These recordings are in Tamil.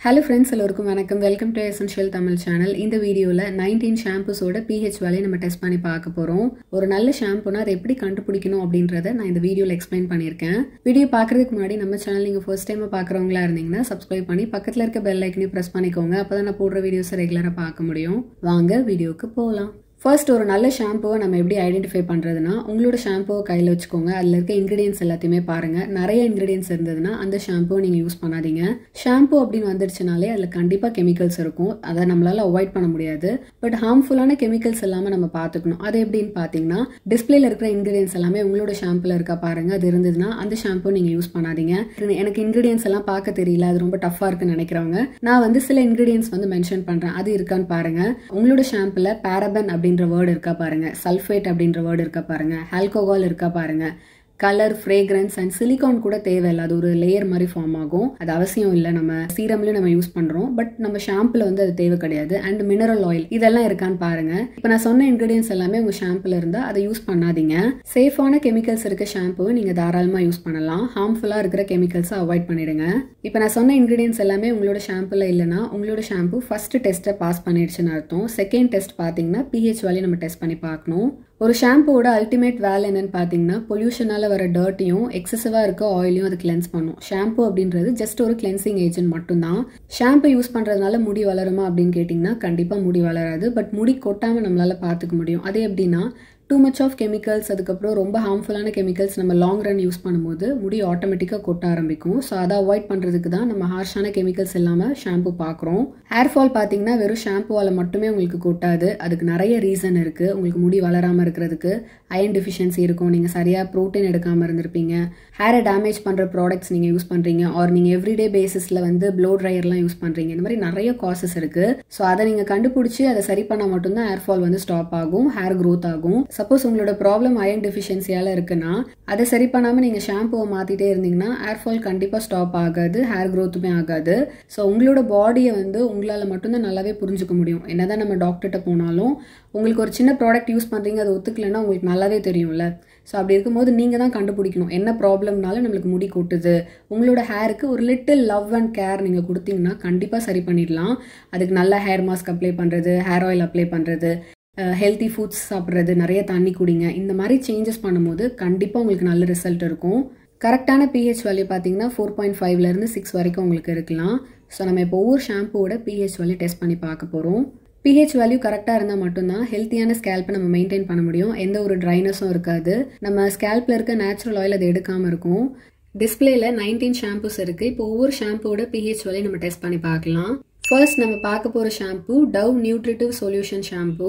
ஹலோ ஃப்ரெண்ட்ஸ் எல்லோருக்கும் வணக்கம் welcome to essential Tamil channel இந்த வீடியோவில் நைன்டீன் ஷாம்பூஸோட பிஹெச் வேலையை நம்ம டெஸ்ட் பண்ணி பார்க்க போகிறோம் ஒரு நல்ல ஷாம்புனா அதை எப்படி கண்டுபிடிக்கணும் அப்படின்றத நான் இந்த வீடியோவில் எக்ஸ்பிளைன் பண்ணியிருக்கேன் வீடியோ பார்க்குறதுக்கு முன்னாடி நம்ம சேனல் நீங்கள் ஃபர்ஸ்ட் டைம் பார்க்குறவங்களா இருந்தீங்கன்னா சப்ஸ்கிரைப் பண்ணி பக்கத்தில் இருக்க பெல் ஐக்கனையும் ப்ரெஸ் பண்ணிக்கோங்க அப்போ தான் நான் போடுற வீடியோஸை ரெகுலராக பார்க்க முடியும் வாங்க வீடியோவுக்கு போகலாம் ஃபர்ஸ்ட் ஒரு நல்ல ஷாம்புவை நம்ம எப்படி ஐடென்டிஃபை பண்ணுறதுனா உங்களோட ஷாம்புவை கையில் வச்சுக்கோங்க அதில் இருக்க இன்க்ரீடியன்ஸ் எல்லாத்தையுமே பாருங்கள் நிறைய இன்க்ரீடியன்ஸ் இருந்ததுன்னா அந்த ஷாம்புவை நீங்கள் யூஸ் பண்ணாதீங்க ஷாம்பு அப்படின்னு வந்துருச்சுனாலே அதில் கண்டிப்பாக கெமிக்கல்ஸ் இருக்கும் அதை நம்மளால் அவாய்ட் பண்ண முடியாது பட் ஹார்ம்ஃபுல்லான கெமிக்கல்ஸ் எல்லாமே நம்ம பார்த்துக்கணும் அது எப்படின்னு பார்த்தீங்கன்னா டிஸ்பிளேல இருக்கிற இன்க்ரீடியன்ஸ் எல்லாமே உங்களோட ஷாம்பில் இருக்கா பாருங்கள் அது இருந்ததுன்னா அந்த ஷாம்பு நீங்கள் யூஸ் பண்ணாதீங்க எனக்கு இன்க்ரீடியன்ஸ் எல்லாம் பார்க்க தெரியல அது ரொம்ப டஃப்பாக இருக்குன்னு நினைக்கிறவங்க நான் வந்து சில இன்க்ரீடியன்ஸ் வந்து மென்ஷன் பண்ணுறேன் அது இருக்கான்னு பாருங்கள் உங்களோட ஷாம்பில் பேரபன் அப்படின்னு அப்படின்ற வேர்டு இருக்கா பாருங்க சல்ஃபேட் அப்படின்ற வேர்டு இருக்கா பாருங்க ஆல்கோஹால் இருக்கா பாருங்க கலர் ஃப்ரேக்ரன்ஸ் அண்ட் சிலிகான் கூட தேவையில்லை அது ஒரு லேயர் மாதிரி ஃபார்ம் ஆகும் அது அவசியம் இல்லை நம்ம சீரம்லயும் நம்ம யூஸ் பண்றோம் பட் நம்ம ஷாம்புல வந்து அது தேவை கிடையாது அண்ட் மினரல் ஆயில் இதெல்லாம் இருக்கான்னு பாருங்க இப்போ நான் சொன்ன இன்கிரீடியன்ஸ் எல்லாமே உங்க ஷாம்புல இருந்தா அதை யூஸ் பண்ணாதீங்க சேஃபான கெமிக்கல்ஸ் இருக்க ஷாம்புவை நீங்க தாராளமா யூஸ் பண்ணலாம் ஹார்ம்ஃபுல்லா இருக்கிற கெமிக்கல்ஸை அவாய்ட் பண்ணிடுங்க இப்போ நான் சொன்ன இன்கிரீடியன்ஸ் எல்லாமே உங்களோட ஷாம்புல இல்லைன்னா உங்களோட ஷாம்பு ஃபர்ஸ்ட் டெஸ்ட்டை பாஸ் பண்ணிடுச்சுன்னு அர்த்தம் செகண்ட் டெஸ்ட் பார்த்தீங்கன்னா பிஹெச் வேலையை நம்ம டெஸ்ட் பண்ணி பார்க்கணும் ஒரு ஷாம்புவோட அல்டிமேட் வேலை என்னன்னு பார்த்தீங்கன்னா பொல்யூஷனால வர டர்ட்டையும் எக்ஸசிவாக இருக்க ஆயிலையும் அது கிளென்ஸ் பண்ணும் ஷாம்பு அப்படின்றது ஜஸ்ட் ஒரு கிளென்சிங் ஏஜென்ட் மட்டும்தான் ஷாம்பு யூஸ் பண்ணுறதுனால முடி வளருமா அப்படின்னு கேட்டிங்கன்னா கண்டிப்பாக முடி வளராது பட் முடி கொட்டாமல் நம்மளால பார்த்துக்க முடியும் அதே எப்படின்னா டூ மச் ஆஃப் கெமிக்கல்ஸ் அதுக்கப்புறம் ரொம்ப ஹார்ம்ஃபுல்லான கெமிக்கல்ஸ் நம்ம லாங் ரன் யூஸ் பண்ணும்போது முடி ஆட்டோமேட்டிக்காக கொட்ட ஆரம்பிக்கும் ஸோ அதை அவாய்ட் பண்ணுறதுக்கு தான் நம்ம ஹார்ஷான கெமிக்கல்ஸ் இல்லாமல் ஷாம்பு பார்க்குறோம் ஹேர் ஃபால் பார்த்தீங்கன்னா வெறும் ஷாம்புவால் மட்டுமே உங்களுக்கு கொட்டாது அதுக்கு நிறைய ரீசன் இருக்குது உங்களுக்கு முடி வளராமல் இருக்கிறதுக்கு அயன் டிஃபிஷியன்சி இருக்கும் நீங்கள் சரியாக ப்ரோட்டீன் எடுக்காமல் இருந்திருப்பீங்க ஹேரை டேமேஜ் பண்ணுற ப்ராடக்ட்ஸ் நீங்கள் யூஸ் பண்ணுறீங்க ஆர் நீங்கள் எவ்ரிடே பேசிஸில் வந்து ப்ளோ ட்ரையர்லாம் யூஸ் பண்ணுறீங்க இந்த மாதிரி நிறைய காசஸ் இருக்குது ஸோ அதை நீங்கள் கண்டுபிடிச்சி அதை சரி பண்ணால் மட்டும்தான் ஹேர் ஃபால் வந்து ஸ்டாப் ஆகும் ஹேர் க்ரோத் ஆகும் சப்போஸ் உங்களோட ப்ராப்ளம் அயன் டெஃபிஷியன்சியால் இருக்குன்னா அதை சரி பண்ணாமல் நீங்கள் ஷாம்புவை மாற்றிட்டே இருந்தீங்கன்னா ஹேர் ஃபால் கண்டிப்பாக ஸ்டாப் ஆகாது ஹேர் க்ரோத்துமே ஆகாது ஸோ உங்களோட பாடியை வந்து உங்களால் மட்டும்தான் நல்லாவே புரிஞ்சுக்க முடியும் என்னதான் நம்ம டாக்டர்கிட்ட போனாலும் உங்களுக்கு ஒரு சின்ன ப்ராடக்ட் யூஸ் பண்ணுறீங்க அதை ஒத்துக்கலைன்னா உங்களுக்கு நல்லாவே தெரியும்ல ஸோ அப்படி இருக்கும்போது நீங்கள் தான் கண்டுபிடிக்கணும் என்ன ப்ராப்ளம்னால நம்மளுக்கு முடி கொட்டுது உங்களோட ஹேருக்கு ஒரு லிட்டில் லவ் அண்ட் கேர் நீங்கள் கொடுத்தீங்கன்னா கண்டிப்பாக சரி பண்ணிடலாம் அதுக்கு நல்ல ஹேர் மாஸ்க் அப்ளை பண்ணுறது ஹேர் ஆயில் அப்ளை பண்ணுறது ஹெல்த்தி ஃபுட்ஸ் சாப்பிட்றது நிறைய தண்ணி குடிங்க இந்த மாதிரி சேஞ்சஸ் பண்ணும்போது கண்டிப்பாக உங்களுக்கு நல்ல ரிசல்ட் இருக்கும் கரெக்டான பிஹெச் வேல்யூ பார்த்தீங்கன்னா ஃபோர் பாயிண்ட் ஃபைவ்லேருந்து சிக்ஸ் வரைக்கும் உங்களுக்கு இருக்கலாம் ஸோ நம்ம இப்போ ஒவ்வொரு ஷாம்புவோட பிஹெச் வேல்யூ டெஸ்ட் பண்ணி பார்க்க போகிறோம் பிஹெச் வேல்யூ கரெக்டாக இருந்தால் மட்டும்தான் ஹெல்த்தியான ஸ்கேல்ப்பை நம்ம மெயின்டைன் பண்ண முடியும் எந்த ஒரு ட்ரைனஸும் இருக்காது நம்ம ஸ்கேல்பில் இருக்க நேச்சுரல் ஆயில் அது எடுக்காமல் இருக்கும் டிஸ்பிளேல நைன்டீன் ஷாம்பூஸ் இருக்குது இப்போ ஒவ்வொரு ஷாம்புவோட பிஹெச் வேல்யூ நம்ம டெஸ்ட் பண்ணி பார்க்கலாம் ஃபர்ஸ்ட் நம்ம பார்க்க போகிற shampoo Dove nutritive solution shampoo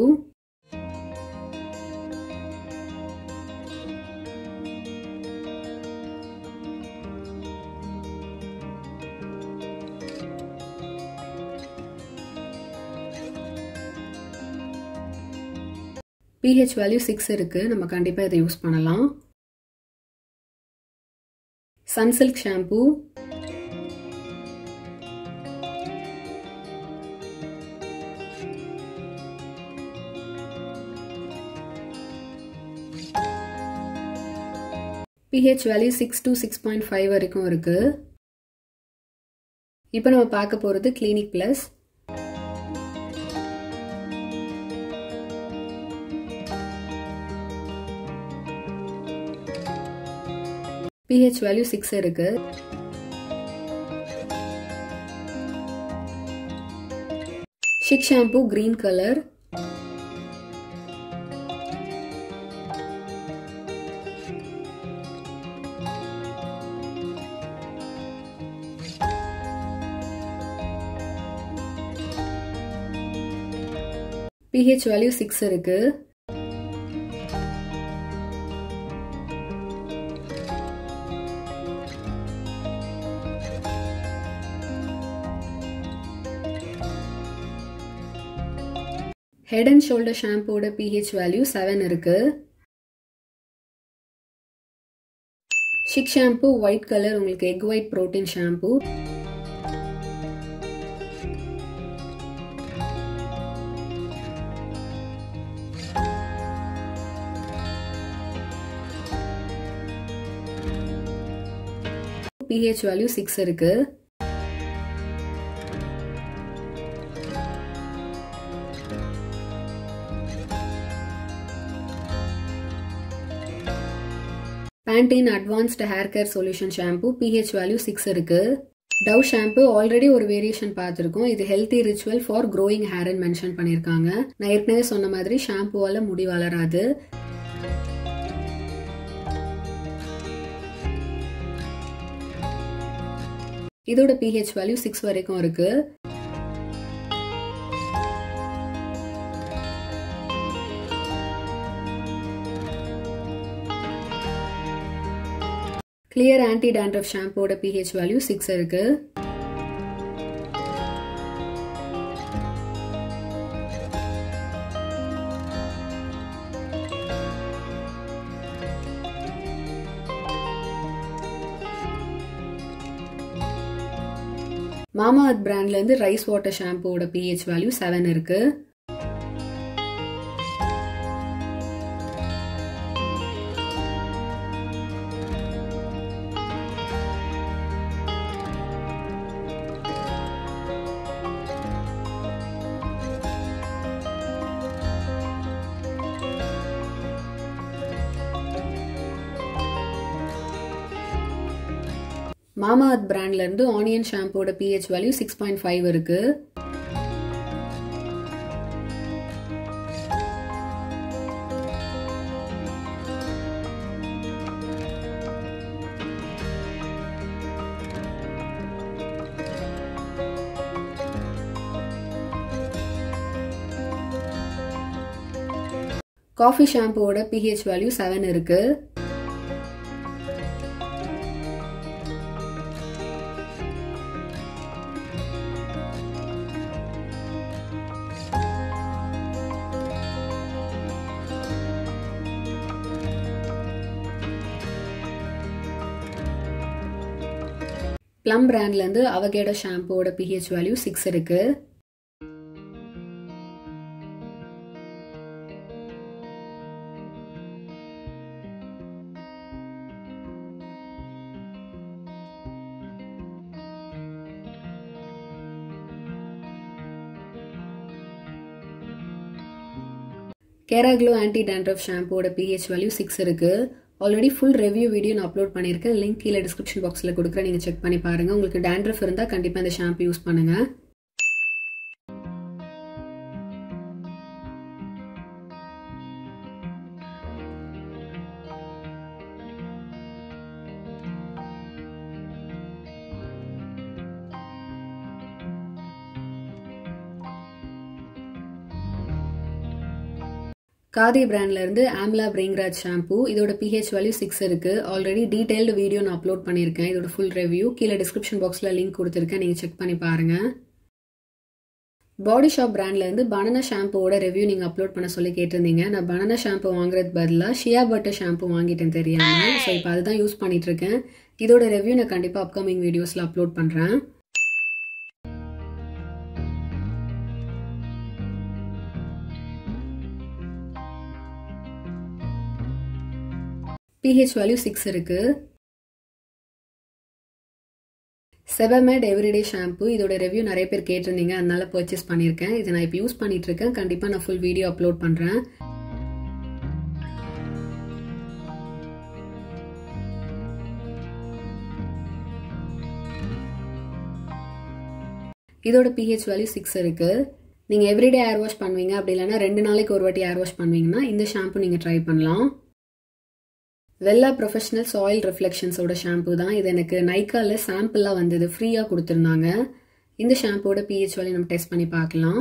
pH value six இருக்குது நம்ம கண்டிப்பாக இதை யூஸ் பண்ணலாம் Sunsilk shampoo pH value six to six point five வரைக்கும் இருக்குது இப்போ நம்ம பார்க்க போகிறது Clinic Plus pH value six இருக்கு Chik shampoo green colour pH value six இருக்கு ஹெட் அண்ட் ஷோல்டர் ஷாம்புவோட பிஹெச் வேல்யூ செவன் இருக்கு ஷிக் ஷாம்பு ஒயிட் கலர் உங்களுக்கு egg white protein shampoo pH value six இருக்கு Pantene advanced hair care solution shampoo pH value six இருக்கு டவ் ஷாம்பு ஆல்ரெடி ஒரு வேரியேஷன் பார்த்துருக்கோம் இது ஹெல்த்தி ரிச்சுவல் ஃபார் க்ரோயிங் ஹேர்னு மென்ஷன் பண்ணியிருக்காங்க நான் ஏற்கனவே சொன்ன மாதிரி ஷாம்புவால் முடி வளராது இதோட பிஹெச் வேல்யூ சிக்ஸ் வரைக்கும் இருக்கு கிளியர் ஆன்டி டேண்ட்ரஃப் ஷாம்போட பிஹெச் வேல்யூ சிக்ஸ் இருக்கு மாமா அத் பிராண்ட்ல இருந்து ரைஸ் வாட்டர் ஷாம்போட பிஹெச் வேல்யூ செவன் இருக்கு மாமா அத் பிராண்ட்ல இருந்து ஆனியன் ஷாம்போட pH value six point five இருக்கு காஃபி ஷாம்போட பிஹெச் வேல்யூ செவன் இருக்கு ப்ளம் பிராண்ட்லேருந்து அவகேடோ ஷாம்போட பிஹெச் வேல்யூ சிக்ஸ் இருக்கு கேராக்ளோ ஆன்டி டேண்ட்ரஃப் ஷாம்போட பிஹெச் வேல்யூ சிக்ஸ் இருக்கு ஆல்ரெடி ஃபுல் ரிவ்யூ வீடியோ நான் அப்லோட் பண்ணியிருக்கேன் லிங்க் கீழே டிஸ்கிரிப்ஷன் பாக்ஸில் கொடுக்குறேன் நீங்கள் செக் பண்ணி பாருங்கள் உங்களுக்கு டேண்ட்ரஃப் இருந்தால் கண்டிப்பாக இந்த ஷாம்பு யூஸ் பண்ணுங்கள் காதி பிராண்ட்ல இருந்து ஆம்லா பிரிங்ராஜ் ஷாம்பு இதோட பிஹெச் வேல்யூ சிக்ஸ் இருக்கு ஆல்ரெடி டீடைல்டு வீடியோ நான் அப்லோட் பண்ணியிருக்கேன் இதோட ஃபுல் ரிவ்யூ கீழே டிஸ்கிரிப்ஷன் பாக்ஸ்ல லிங்க் கொடுத்துருக்கேன் நீங்க செக் பண்ணி பாருங்க பாடி ஷாப் பிராண்ட்ல இருந்து பனானா ஷாம்புவோட ரிவ்யூ நீங்க அப்லோட் பண்ண சொல்லி கேட்டிருந்தீங்க நான் பனானா ஷாம்பு வாங்குறது பதிலாக ஷியா பட்டர் ஷாம்பு வாங்கிட்டேன் தெரியாம ஸோ இப்போ அதுதான் யூஸ் பண்ணிட்டு இருக்கேன் இதோட ரிவ்யூ நான் கண்டிப்பா அப்கமிங் வீடியோஸ்ல அப்லோட் பண்றேன் பிஹெச் வேல்யூ சிக்ஸ் இருக்கு செபமேட் எவ்ரிடே ஷாம்பு இதோட ரிவ்யூ நிறைய பேர் கேட்டிருந்தீங்க அதனால பர்ச்சேஸ் பண்ணியிருக்கேன் இதை நான் இப்போ யூஸ் பண்ணிட்டு இருக்கேன் கண்டிப்பாக நான் ஃபுல் வீடியோ அப்லோட் பண்ணுறேன் இதோட பிஹெச் வேல்யூ சிக்ஸ் இருக்கு நீங்கள் எவ்ரிடே ஏர் வாஷ் பண்ணுவீங்க அப்படி இல்லைன்னா ரெண்டு நாளைக்கு ஒரு வாட்டி ஏர் வாஷ் பண்ணுவீங்கன்னா இந்த ஷாம்பு நீங்கள் ட்ரை பண்ணலாம் வெல்லா ப்ரொஃபஷனல் சாயில் ரிஃப்ளெக்ஷன்ஸோட ஷாம்பு தான் இது எனக்கு நைக்காவில் சாம்பிளாக வந்தது ஃப்ரீயாக கொடுத்துருந்தாங்க இந்த ஷாம்போட பிஹெச் வேல்யூ நம்ம டெஸ்ட் பண்ணி பார்க்கலாம்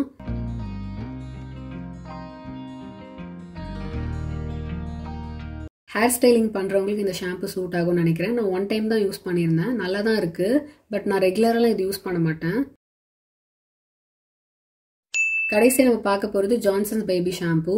ஹேர் ஸ்டைலிங் பண்ணுறவங்களுக்கு இந்த ஷாம்பு சூட் ஆகும்னு நினைக்கிறேன் நான் ஒன் டைம் தான் யூஸ் பண்ணியிருந்தேன் நல்லா தான் இருக்குது பட் நான் ரெகுலராலாம் இது யூஸ் பண்ண மாட்டேன் கடைசியாக நம்ம பார்க்க போகிறது Johnson's baby shampoo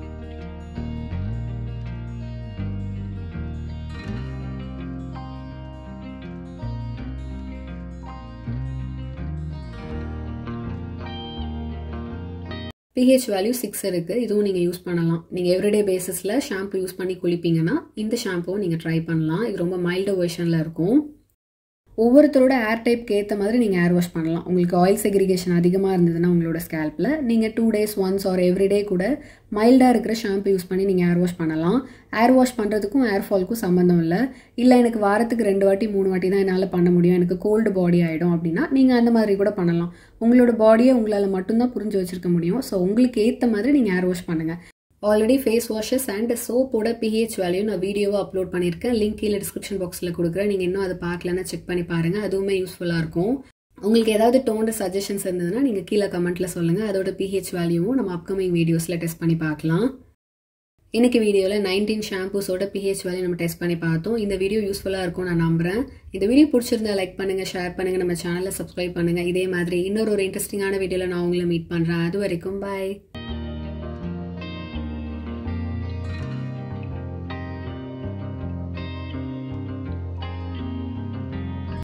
pH value six இருக்குது இதுவும் நீங்கள் யூஸ் பண்ணலாம் நீங்கள் எவ்ரிடே பேசிஸில் ஷாம்பு யூஸ் பண்ணி குளிப்பீங்கன்னா இந்த ஷாம்புவும் நீங்கள் ட்ரை பண்ணலாம் இது ரொம்ப மைல்டு வெர்ஷனில் இருக்கும் ஒவ்வொருத்தரோட ஏர் டைப்க்கு ஏற்ற மாதிரி நீங்கள் ஏர் வாஷ் பண்ணலாம் உங்களுக்கு ஆயில் செக்ரிகேஷன் அதிகமாக இருந்ததுன்னா உங்களோட ஸ்கேல்பில் நீங்கள் two days once or everyday கூட மைல்டாக இருக்கிற ஷாம்பு யூஸ் பண்ணி நீங்கள் ஏர் வாஷ் பண்ணலாம் ஏர் வாஷ் பண்ணுறதுக்கும் ஏர் ஃபால்க்கும் சம்மந்தம் இல்லை இல்லை எனக்கு வாரத்துக்கு ரெண்டு வாட்டி மூணு வாட்டி தான் என்னால் பண்ண முடியும் எனக்கு கோல்டு பாடி ஆகிடும் அப்படின்னா நீங்கள் அந்த மாதிரி கூட பண்ணலாம் உங்களோட பாடியை உங்களால் மட்டும்தான் புரிஞ்சு வச்சுருக்க முடியும் ஸோ உங்களுக்கு ஏற்ற மாதிரி நீங்கள் ஏர் வாஷ் பண்ணுங்கள் ஆல்ரெடி ஃபேஸ் வாஷஸ் அண்ட் சோப்போட பிஹெச் வேல்யூ நான் வீடியோவாக அப்லோட் பண்ணியிருக்கேன் லிங்க் கீழே டிஸ்கிரிப்ஷன் பாக்ஸில் கொடுக்குறேன் நீங்கள் இன்னும் அதை பார்க்கலன்னா செக் பண்ணி பாருங்கள் அதுவுமே யூஸ்ஃபுல்லாக இருக்கும் உங்களுக்கு ஏதாவது டோன்டு சஜஷன்ஸ் இருந்ததுன்னா நீங்கள் கீழே கமெண்ட்டில் சொல்லுங்கள் அதோட பிஹெச் வேல்யூவும் நம்ம அப்கமிங் வீடியோஸில் டெஸ்ட் பண்ணி பார்க்கலாம் இன்னைக்கு வீடியோவில் நைன்டீன் ஷாம்பூஸோட பிஹெச் வேல்யூ நம்ம டெஸ்ட் பண்ணி பார்த்தோம் இந்த வீடியோ யூஸ்ஃபுல்லாக இருக்கும் நான் நம்புறேன் இந்த வீடியோ பிடிச்சிருந்தா லைக் பண்ணுங்கள் ஷேர் பண்ணுங்கள் நம்ம சேனலை சப்ஸ்கிரைப் பண்ணுங்கள் இதே மாதிரி இன்னொரு ஒரு இன்ட்ரெஸ்டிங்கான வீடியோவில் நான் உங்களை மீட் பண்ணுறேன் அது வரைக்கும் பாய்